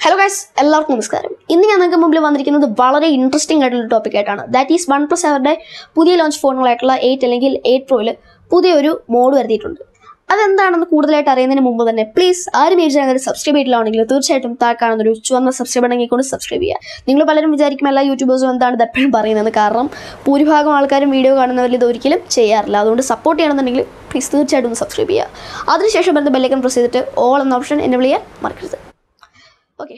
Hello guys എല്ലാവർക്കും നമസ്കാരം ഇന്ന് ഞാൻ നിങ്ങൾക്ക് മുമ്പിൽ വന്നിരിക്കുന്നത് വളരെ ഇൻട്രസ്റ്റിംഗ് ആയിട്ടുള്ള ടോപ്പിക് ആയിട്ടാണ് ദാറ്റ് ഈസ് വൺ പ്ലസ് അവരുടെ പുതിയ ലോഞ്ച് ഫോണുകളായിട്ടുള്ള എയ്റ്റ് അല്ലെങ്കിൽ എയ്റ്റ് പ്രോയിൽ പുതിയൊരു മോഡ് വരുത്തിയിട്ടുണ്ട് അതെന്താണെന്ന് കൂടുതലായിട്ട് അറിയുന്നതിന് മുമ്പ് തന്നെ പ്ലീസ് ആരും ഈ ചാനൽ സബ്സ്ക്രൈബ് ചെയ്തിട്ടില്ലാണെങ്കിൽ തീർച്ചയായിട്ടും താഴെ കാണുന്ന ഒരു ചുവന്ന സബ്സ്ക്രൈബ് ഉണ്ടെങ്കിൽ സബ്സ്ക്രൈബ് ചെയ്യുക നിങ്ങൾ പലരും വിചാരിക്കും എല്ലാ യൂട്യൂബേഴ്സും എന്താണ് ഇത് എപ്പോഴും പറയുന്നത് കാരണം ഭൂരിഭാഗം ആൾക്കാരും വീഡിയോ കാണുന്നവരിൽ ഇത് ഒരിക്കലും ചെയ്യാറില്ല അതുകൊണ്ട് സപ്പോർട്ട് ചെയ്യണമെന്നുണ്ടെങ്കിൽ പ്ലീസ് തീർച്ചയായിട്ടും ഒന്ന് സബ്സ്ക്രൈബ് ചെയ്യുക അതിനുശേഷം വരുന്ന ബെല്ലൈക്കൻ പ്രസ് ചെയ്തിട്ട് ഓൾ എന്ന ഓപ്ഷൻ എന്നെ വിളിയാൻ മറക്കരുത് ഓക്കെ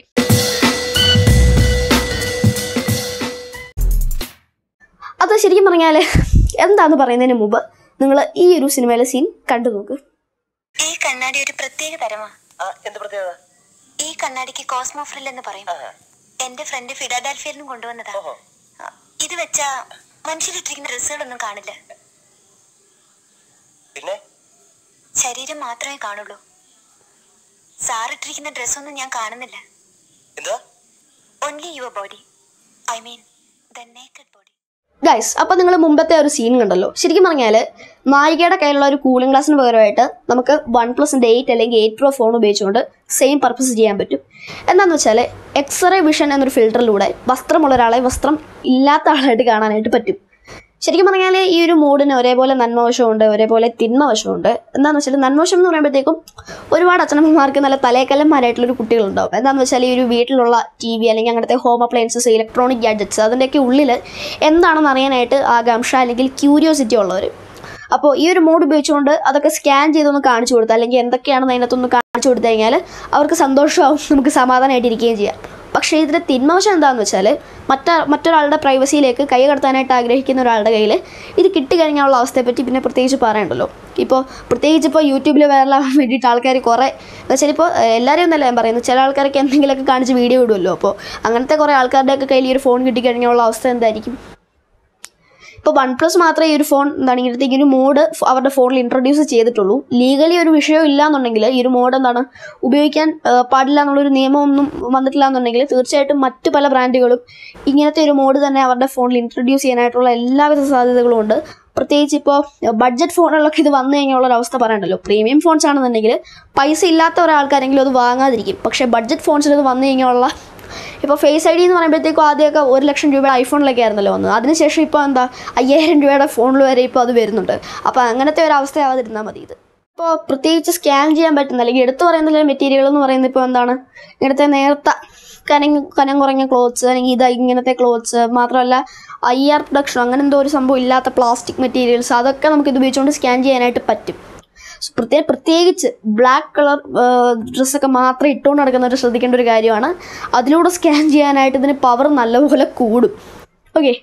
അത് ശരിക്കും പറഞ്ഞാൽ എന്താന്ന് പറയുന്നതിന് മുമ്പ് നിങ്ങൾ ഈ ഒരു സിനിമയിലെ സീൻ കണ്ടു നോക്ക് ഈ കണ്ണാടി ഒരു പ്രത്യേക തരമാ ആ എന്ത് പ്രത്യേകത ഈ കണ്ണാടിക്ക് കോസ്മോ ഫ്രിൽ എന്ന് പറയും ആഹാ. എന്റെ ഫ്രണ്ട് ഫിഡാഡാൽഫിയിൽ നിന്നും കൊണ്ടുവന്നതാ ഓഹോ ആ, ഇത് വെച്ചാ മനുഷ്യരിട്ടിരിക്കുന്ന ഡ്രസ്സുകളൊന്നും കാണില്ല പിന്നെ ശരീരം മാത്രമേ കാണുള്ളൂ സാറിട്ടിരിക്കുന്ന ഡ്രസ്സൊന്നും ഞാൻ കാണുന്നില്ല എന്താ only your body I mean the naked body guys അപ്പോൾ നിങ്ങൾ മുമ്പത്തെ ഒരു സീൻ കണ്ടല്ലോ ശരിക്കും പറഞ്ഞാൽ നായികയുടെ കയ്യിലുള്ള ഒരു കൂളിംഗ് ഗ്ലാസിന് പകരമായിട്ട് നമുക്ക് വൺ പ്ലസിൻ്റെ എയ്റ്റ് അല്ലെങ്കിൽ എയ്റ്റ് പ്രോ ഫോൺ ഉപയോഗിച്ചുകൊണ്ട് സെയിം പർപ്പസ് ചെയ്യാൻ പറ്റും എന്താണെന്ന് വെച്ചാൽ എക്സ്റേ വിഷൻ എന്നൊരു ഫിൽറ്ററിലൂടെ വസ്ത്രമുള്ള ഒരാളെ വസ്ത്രം ഇല്ലാത്ത ആളായിട്ട് കാണാനായിട്ട് പറ്റും ശരിക്കും പറഞ്ഞാൽ ഈ ഒരു മൂഡിന് ഒരേപോലെ നന്മവശമുണ്ട് ഒരേപോലെ തിന്മവശമുണ്ട് എന്താണെന്ന് വെച്ചാൽ നന്മവശം എന്ന് പറയുമ്പോഴത്തേക്കും ഒരുപാട് അച്ഛനമ്മമാർക്ക് നല്ല തലേക്കല്ലന്മാരായിട്ടുള്ളൊരു കുട്ടികളുണ്ടാവും എന്താണെന്ന് വെച്ചാൽ ഈ ഒരു വീട്ടിലുള്ള ടി വി അല്ലെങ്കിൽ അങ്ങനത്തെ ഹോം അപ്ലയൻസസ് ഇലക്ട്രോണിക് ഗാഡ്ജറ്റ്സ് അതിൻ്റെയൊക്കെ ഉള്ളിൽ എന്താണെന്ന് അറിയാനായിട്ട് ആകാംക്ഷ അല്ലെങ്കിൽ ക്യൂരിയോസിറ്റി ഉള്ളവർ അപ്പോൾ ഈ ഒരു മോഡ് ഉപയോഗിച്ചുകൊണ്ട് അതൊക്കെ സ്കാൻ ചെയ്തൊന്ന് കാണിച്ചു കൊടുത്താൽ അല്ലെങ്കിൽ എന്തൊക്കെയാണെന്ന് അതിനകത്തൊന്ന് കാണിച്ചു കൊടുത്തു കഴിഞ്ഞാൽ അവർക്ക് സന്തോഷമാവും നമുക്ക് സമാധാനമായിട്ട് ഇരിക്കുകയും ചെയ്യാം പക്ഷേ ഇതിൻ്റെ തിന്മവശം എന്താണെന്ന് വെച്ചാൽ മറ്റ മറ്റൊരാളുടെ പ്രൈവസിയിലേക്ക് കൈ കടത്താനായിട്ട് ആഗ്രഹിക്കുന്ന ഒരാളുടെ കയ്യിൽ ഇത് കിട്ടിക്കഴിഞ്ഞാലുള്ള അവസ്ഥയെപ്പറ്റി പിന്നെ പ്രത്യേകിച്ച് പറയണ്ടല്ലോ ഇപ്പോൾ പ്രത്യേകിച്ച് ഇപ്പോൾ യൂട്യൂബിൽ വൈറലാവാൻ വേണ്ടിയിട്ട് ആൾക്കാർ കുറേ എന്ന് വെച്ചാൽ ഇപ്പോൾ എല്ലാവരെയും ഒന്നല്ല ഞാൻ പറയുന്നത് ചില ആൾക്കാരൊക്കെ എന്തെങ്കിലുമൊക്കെ കാണിച്ച് വീഡിയോ ഇടുമല്ലോ അപ്പോൾ അങ്ങനത്തെ കുറേ ആൾക്കാരുടെയൊക്കെ കയ്യിൽ ഈ ഒരു ഫോൺ കിട്ടിക്കഴിഞ്ഞാലുള്ള അവസ്ഥ എന്തായിരിക്കും ഇപ്പോൾ വൺ പ്ലസ് മാത്രമേ ഈ ഒരു ഫോൺ എന്താണ് ഇങ്ങനത്തെ ഈ ഒരു മോഡ് അവരുടെ ഫോണിൽ ഇൻട്രൊഡ്യൂസ് ചെയ്തിട്ടുള്ളൂ ലീഗലി ഒരു വിഷയം ഇല്ല എന്നുണ്ടെങ്കിൽ ഈ ഒരു മോഡ് എന്താണ് ഉപയോഗിക്കാൻ ആ, പാടില്ല എന്നുള്ളൊരു നിയമമൊന്നും വന്നിട്ടില്ല എന്നുണ്ടെങ്കിൽ തീർച്ചയായിട്ടും മറ്റ് പല ബ്രാൻഡുകളും ഇങ്ങനത്തെ ഒരു മോഡ് തന്നെ അവരുടെ ഫോണിൽ ഇൻട്രൊഡ്യൂസ് ചെയ്യാനായിട്ടുള്ള എല്ലാവിധ സാധ്യതകളും ഉണ്ട് പ്രത്യേകിച്ച് ഇപ്പോൾ ബഡ്ജറ്റ് ഫോണുകളിലൊക്കെ ഇത് വന്നു കഴിഞ്ഞുള്ള ഒരു അവസ്ഥ പറയണ്ടല്ലോ പ്രീമിയം ഫോൺസ് ആണെന്നുണ്ടെങ്കിൽ പൈസ ഇല്ലാത്ത ഒരാൾക്കാരെങ്കിലും അത് വാങ്ങാതിരിക്കും പക്ഷേ ബഡ്ജറ്റ് ഫോൺസിൽ ഇത് വന്നു കഴിഞ്ഞുള്ള ഇപ്പോൾ ഫേസ് ഐ ഡി എന്ന് പറയുമ്പോഴത്തേക്കും ആദ്യമൊക്കെ ഒരു ലക്ഷം രൂപയുടെ ഐഫോണിലൊക്കെ ആയിരുന്നല്ലോ വന്നത് അതിനുശേഷം ഇപ്പോൾ എന്താ അയ്യായിരം രൂപയുടെ ഫോണിൽ വരെ ഇപ്പോൾ അത് വരുന്നുണ്ട് അപ്പോൾ അങ്ങനത്തെ ഒരു അവസ്ഥയാവാതിരുന്നാൽ മതി ഇത് ഇപ്പോൾ പ്രത്യേകിച്ച് സ്കാൻ ചെയ്യാൻ പറ്റുന്ന അല്ലെങ്കിൽ എടുത്തു പറയുന്ന മെറ്റീരിയൽ എന്ന് പറയുന്നത് ഇപ്പോൾ എന്താണ് ഇങ്ങനത്തെ നേർത്ത കനം കനം കുറഞ്ഞ ക്ലോത്ത്സ് അല്ലെങ്കിൽ ഇത് ഇങ്ങനത്തെ ക്ലോത്ത്സ് മാത്രമല്ല ഐ ആർ പ്രൊഡക്ഷൻ അങ്ങനെ എന്തോ ഒരു സംഭവം ഇല്ലാത്ത പ്ലാസ്റ്റിക് മെറ്റീരിയൽസ് അതൊക്കെ നമുക്ക് ഇത് ഉപയോഗിച്ചുകൊണ്ട് സ്കാൻ ചെയ്യാനായിട്ട് പറ്റും പ്രത്യേക പ്രത്യേകിച്ച് ബ്ലാക്ക് കളർ ഡ്രസ്സൊക്കെ മാത്രം ഇട്ടുകൊണ്ട് നടക്കുന്നവർ ശ്രദ്ധിക്കേണ്ട ഒരു കാര്യമാണ് അതിലൂടെ സ്കാൻ ചെയ്യാനായിട്ട് ഇതിന് പവർ നല്ലപോലെ കൂടും ഓക്കെ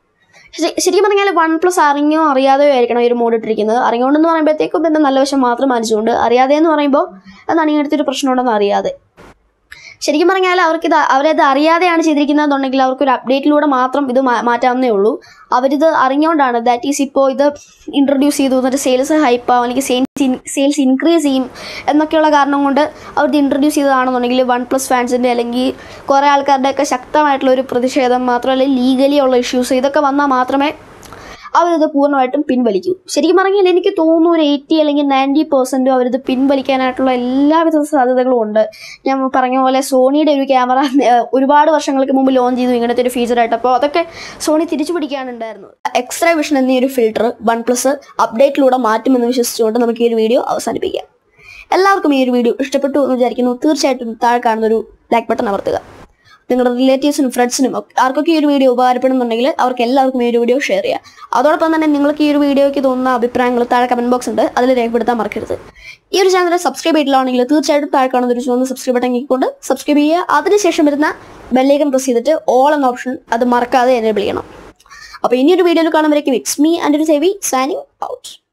ശരിക്കും പറഞ്ഞാൽ വൺ പ്ലസ് അറിഞ്ഞോ അറിയാതെയോ ആയിരിക്കണം ഈ ഒരു മോഡ് ഇട്ടിരിക്കുന്നത് അറിഞ്ഞുകൊണ്ടെന്ന് പറയുമ്പോഴത്തേക്കും പിന്നെ നല്ല വശം മാത്രം മാനിച്ചുകൊണ്ട് അറിയാതെ എന്ന് പറയുമ്പോൾ എന്താണ് ഇങ്ങനത്തെ ഒരു പ്രശ്നമുണ്ടെന്ന് അറിയാതെ ശരിക്കും പറഞ്ഞാൽ അവർക്കിത് അവരത് അറിയാതെയാണ് ചെയ്തിരിക്കുന്നതെന്നുണ്ടെങ്കിൽ അവർക്കൊരു അപ്ഡേറ്റിലൂടെ മാത്രം ഇത് മാ- മാറ്റാവുന്നേ ഉള്ളൂ അവരിത് അറിഞ്ഞുകൊണ്ടാണ് ദാറ്റ് ഈസ് ഇപ്പോൾ ഇത് ഇൻട്രൊഡ്യൂസ് ചെയ്തു എന്നിട്ട് സെയിൽസ് ഹൈപ്പാവും അല്ലെങ്കിൽ സെയിൽസ് സെയിൽസ് ഇൻക്രീസ് ചെയ്യും എന്നൊക്കെയുള്ള കാരണം കൊണ്ട് അവരിത് ഇൻട്രൊഡ്യൂസ് ചെയ്തതാണെന്നുണ്ടെങ്കിൽ വൺ പ്ലസ് ഫാൻസിൻ്റെ അല്ലെങ്കിൽ കുറേ ആൾക്കാരുടെയൊക്കെ ശക്തമായിട്ടുള്ള ഒരു പ്രതിഷേധം മാത്രമല്ല ലീഗലി ഉള്ള ഇഷ്യൂസ് ഇതൊക്കെ വന്നാൽ മാത്രമേ അവരിത് പൂർണ്ണമായിട്ടും പിൻവലിക്കൂ ശരിക്കും പറഞ്ഞാൽ എനിക്ക് തോന്നുന്നു ഒരു എയ്റ്റി അല്ലെങ്കിൽ നയൻറ്റി പെർസെൻറ്റും അവരിത് പിൻവലിക്കാനായിട്ടുള്ള എല്ലാവിധ സാധ്യതകളും ഉണ്ട് ഞാൻ പറഞ്ഞ പോലെ സോണിയുടെ ഒരു ക്യാമറ ഒരുപാട് വർഷങ്ങൾക്ക് മുമ്പ് ലോഞ്ച് ചെയ്തു ഇങ്ങനത്തെ ഒരു ഫീച്ചറായിട്ട് അപ്പോൾ അതൊക്കെ സോണി തിരിച്ചു പിടിക്കാനുണ്ടായിരുന്നത് എക്സ്ട്രാ വിഷൻ എന്നീ ഒരു ഫിൽട്ടർ വൺ പ്ലസ് അപ്ഡേറ്റിലൂടെ മാറ്റുമെന്ന് വിശ്വസിച്ചുകൊണ്ട് നമുക്ക് ഈ ഒരു വീഡിയോ അവസാനിപ്പിക്കാം എല്ലാവർക്കും ഈ ഒരു വീഡിയോ ഇഷ്ടപ്പെട്ടു എന്ന് വിചാരിക്കുന്നു തീർച്ചയായിട്ടും താഴെ കാണുന്ന ഒരു ലൈക്ക് ബട്ടൺ അമർത്തുക നിങ്ങളുടെ റിലേറ്റീവ്സിനും ഫ്രണ്ട്സിനും ഒക്കെ ആർക്കൊക്കെ ഈ ഒരു വീഡിയോ ഉപകാരപ്പെടുന്നുണ്ടെങ്കിൽ അവർക്ക് എല്ലാവർക്കും ഈ ഒരു വീഡിയോ ഷെയർ ചെയ്യുക അതോടൊപ്പം തന്നെ നിങ്ങൾക്ക് ഈ ഒരു വീഡിയോയ്ക്ക് തോന്നുന്ന അഭിപ്രായങ്ങൾ താഴെ കമന്റ് ബോക്സ് ഉണ്ട് അതിൽ രേഖപ്പെടുത്താൻ മറക്കരുത് ഈ ഒരു ചാനൽ സബ്സ്ക്രൈബ് ചെയ്തിട്ടില്ലാണെങ്കിൽ തീർച്ചയായിട്ടും താഴെ കാണുന്ന ഒരു ചുവന്ന സബ്സ്ക്രൈബ് ബട്ടൺ ഞെക്കിക്കൊണ്ട് സബ്സ്ക്രൈബ് ചെയ്യുക അതിനുശേഷം വരുന്ന ബെല്ലൈക്കൻ പ്രസ് ചെയ്തിട്ട് ഓൾ എന്ന ഓപ്ഷൻ അത് മറക്കാതെ എനേബിൾ ചെയ്യണം അപ്പോൾ ഇനിയൊരു വീഡിയോയിൽ കാണുമ്പോഴേക്കും ഇറ്റ്സ് മീ ആൻഡ് ഒരു സെവി സാനിങ് ഔട്ട്